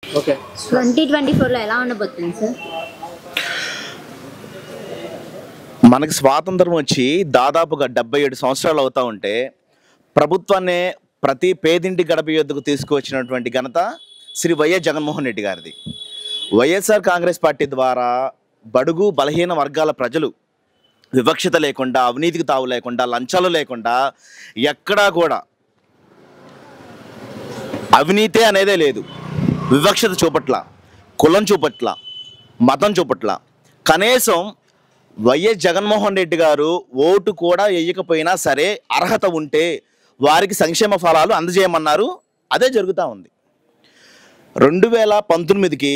okay twenty twenty ఫోర్లో ఎలా ఉండబోతుంది సార్ మనకి స్వాతంత్రం వచ్చి దాదాపుగా డెబ్బై ఏడు సంవత్సరాలు అవుతా ఉంటే ప్రభుత్వాన్ని ప్రతి పేదింటి గడప యొద్దకు తీసుకువచ్చినటువంటి ఘనత శ్రీ వైఎస్ జగన్మోహన్ రెడ్డి గారిది వైఎస్ఆర్ కాంగ్రెస్ పార్టీ ద్వారా బడుగు బలహీన వర్గాల ప్రజలు వివక్షత లేకుండా అవినీతికి తావు లేకుండా లంచాలు లేకుండా ఎక్కడా కూడా అవినీతే అనేదే లేదు వివక్షత చూపట్ల కులం చూపట్ల మతం చూపట్ల కనీసం వైఎస్ జగన్మోహన్ రెడ్డి గారు ఓటు కూడా వేయకపోయినా సరే అర్హత ఉంటే వారికి సంక్షేమ ఫలాలు అందజేయమన్నారు అదే జరుగుతూ ఉంది రెండు వేల పంతొమ్మిదికి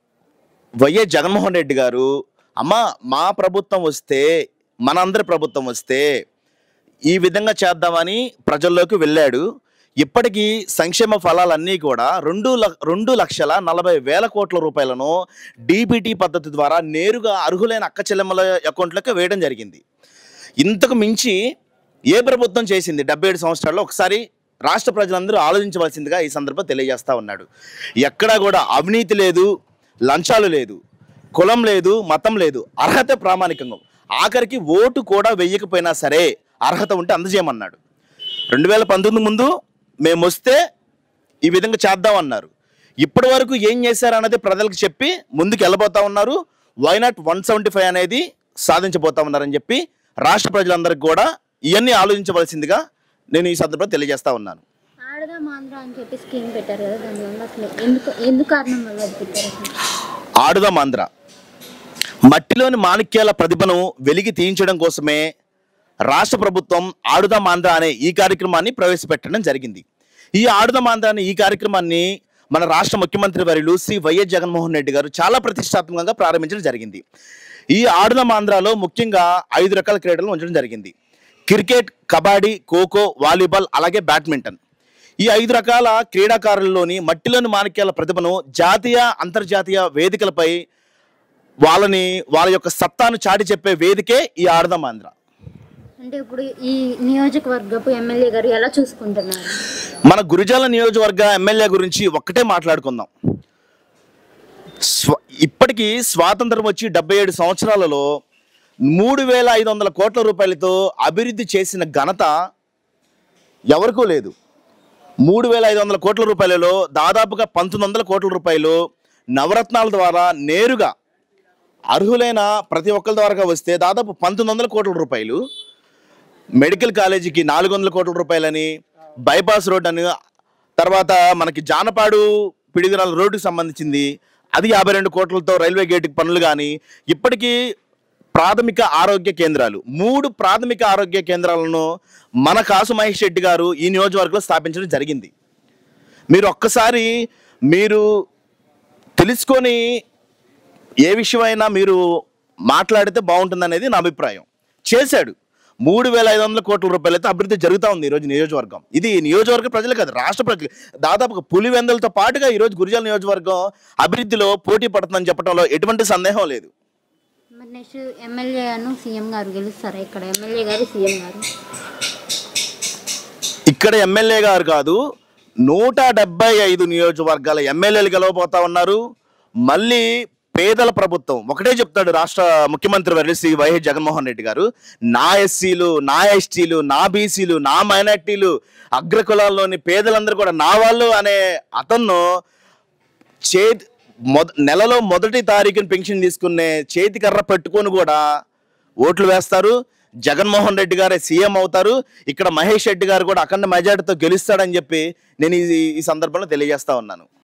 వైఎస్ జగన్మోహన్ రెడ్డి గారు అమ్మ మా ప్రభుత్వం వస్తే మనందరి ప్రభుత్వం వస్తే ఈ విధంగా చేద్దామని ప్రజల్లోకి వెళ్ళాడు ఇప్పటికీ సంక్షేమ ఫలాలన్నీ కూడా రెండు ల రెండు లక్షల నలభై వేల కోట్ల రూపాయలను డీబీటీ పద్ధతి ద్వారా నేరుగా అర్హులైన అక్క చెల్లెమ్మల అకౌంట్లోకి వేయడం జరిగింది ఇంతకు మించి ఏ ప్రభుత్వం చేసింది డెబ్బై ఏడు సంవత్సరాల్లో ఒకసారి రాష్ట్ర ప్రజలందరూ ఆలోచించవలసిందిగా ఈ సందర్భం తెలియజేస్తా ఉన్నాడు ఎక్కడా కూడా అవినీతి లేదు లంచాలు లేదు కులం లేదు మతం లేదు అర్హత ప్రామాణికంగా ఆఖరికి ఓటు కూడా వెయ్యకపోయినా సరే అర్హత ఉంటే అందజేయమన్నాడు రెండు వేల పంతొమ్మిది ముందు మేము వస్తే ఈ విధంగా చేద్దామన్నారు ఇప్పటి వరకు ఏం చేశారు అన్నది ప్రజలకు చెప్పి ముందుకు వెళ్ళబోతా ఉన్నారు why not one seventy five అనేది సాధించబోతా ఉన్నారని చెప్పి రాష్ట్ర ప్రజలందరికీ కూడా ఇవన్నీ ఆలోచించవలసిందిగా నేను ఈ సందర్భంగా తెలియజేస్తా ఉన్నాను ఆడదాం ఆంధ్ర అని చెప్పి స్కీమ్ పెట్టారు కదా దానివల్ల అసలు ఎందుకు ఎందుకు కారణం వల్ల అది పెట్టారు అసలు ఆడుదాం ఆంధ్ర మట్టిలోని మాణిక్యాల ప్రతిభను వెలికి తీయించడం కోసమే రాష్ట్ర ప్రభుత్వం ఆడుదాం ఆంధ్ర అనే ఈ కార్యక్రమాన్ని ప్రవేశపెట్టడం జరిగింది ఈ ఆడుదాం ఆంధ్ర అనే ఈ కార్యక్రమాన్ని మన రాష్ట్ర ముఖ్యమంత్రి వర్యులు శ్రీ వైఎస్ జగన్మోహన్ రెడ్డి గారు చాలా ప్రతిష్టాత్మకంగా ప్రారంభించడం జరిగింది ఈ ఆడుదాం ఆంధ్రాలో ముఖ్యంగా ఐదు రకాల క్రీడలు ఉంచడం జరిగింది క్రికెట్ కబడ్డీ ఖోఖో వాలీబాల్ అలాగే బ్యాడ్మింటన్ ఈ ఐదు రకాల క్రీడాకారుల్లోని మట్టిలోని మాణిక్యాల ప్రతిభను జాతీయ అంతర్జాతీయ వేదికలపై వాళ్ళని వాళ్ళ యొక్క సత్తాను చాటి చెప్పే వేదికే ఈ ఆడదాం ఆంధ్ర అంటే ఇప్పుడు ఈ నియోజకవర్గపు ఎమ్మెల్యే గారు ఎలా చూసుకుంటున్నారు మన గురిజాల నియోజకవర్గ ఎమ్మెల్యే గురించి ఒక్కటే మాట్లాడుకుందాం స్వ ఇప్పటికీ స్వాతంత్రం వచ్చి డెబ్బై ఏడు సంవత్సరాలలో మూడు వేల ఐదు వందల కోట్ల రూపాయలతో అభివృద్ధి చేసిన ఘనత ఎవరికూ లేదు మూడు వేల ఐదు వందల కోట్ల రూపాయలలో దాదాపుగా పంతొమ్మిది వందల కోట్ల రూపాయలు నవరత్నాల ద్వారా నేరుగా అర్హులైన ప్రతి ఒక్కరి ద్వారా వస్తే దాదాపు పంతొమ్మిది వందల కోట్ల రూపాయలు మెడికల్ కాలేజీకి నాలుగు వందల కోట్ల రూపాయలని బైపాస్ రోడ్ అని తర్వాత మనకి జానపాడు పిడిదిరాల రోడ్డుకి సంబంధించింది అది యాభై రెండు కోట్లతో రైల్వే గేటుకి పనులు కానీ ఇప్పటికీ ప్రాథమిక ఆరోగ్య కేంద్రాలు మూడు ప్రాథమిక ఆరోగ్య కేంద్రాలను మన కాసు మహేష్ రెడ్డి గారు ఈ నియోజకవర్గంలో స్థాపించడం జరిగింది మీరు ఒక్కసారి మీరు తెలుసుకొని ఏ విషయమైనా మీరు మాట్లాడితే బాగుంటుంది అనేది నా అభిప్రాయం చేశాడు మూడు వేల ఐదు వందల కోట్ల రూపాయలతో అభివృద్ధి జరుగుతూ ఉంది ఈరోజు నియోజకవర్గం ఇది నియోజకవర్గ ప్రజలు కాదు రాష్ట్ర ప్రజలు దాదాపుగా పులివెందులతో పాటుగా ఈరోజు గురిజాల నియోజకవర్గం అభివృద్ధిలో పోటీ పడుతుందని చెప్పడంలో ఎటువంటి సందేహం లేదు మరి నెక్స్ట్ ఎమ్మెల్యే గారు సీఎం గారు గెలుస్తారా ఇక్కడ ఎమ్మెల్యే గారు సీఎం గారు ఇక్కడ ఎమ్మెల్యే గారు కాదు నూట డెబ్బై ఐదు నియోజకవర్గాల ఎమ్మెల్యేలు గెలవబోతా ఉన్నారు మళ్ళీ పేదల ప్రభుత్వం ఒకటే చెప్తాడు రాష్ట్ర ముఖ్యమంత్రి వర్యులు శ్రీ వైఎస్ జగన్మోహన్ రెడ్డి గారు నా ఎస్సీలు నా ఎస్టీలు నా బీసీలు నా మైనార్టీలు అగ్రకులాల్లోని పేదలందరూ కూడా నా వాళ్ళు అనే అతను చేతి మొద నెలలో మొదటి తారీఖున పెన్షన్ తీసుకునే చేతి కర్ర పెట్టుకొని కూడా ఓట్లు వేస్తారు జగన్మోహన్ రెడ్డి గారే సీఎం అవుతారు ఇక్కడ మహేష్ రెడ్డి గారు కూడా అఖండ మెజార్టీతో గెలుస్తాడని చెప్పి నేను ఈ ఈ సందర్భంలో తెలియజేస్తా ఉన్నాను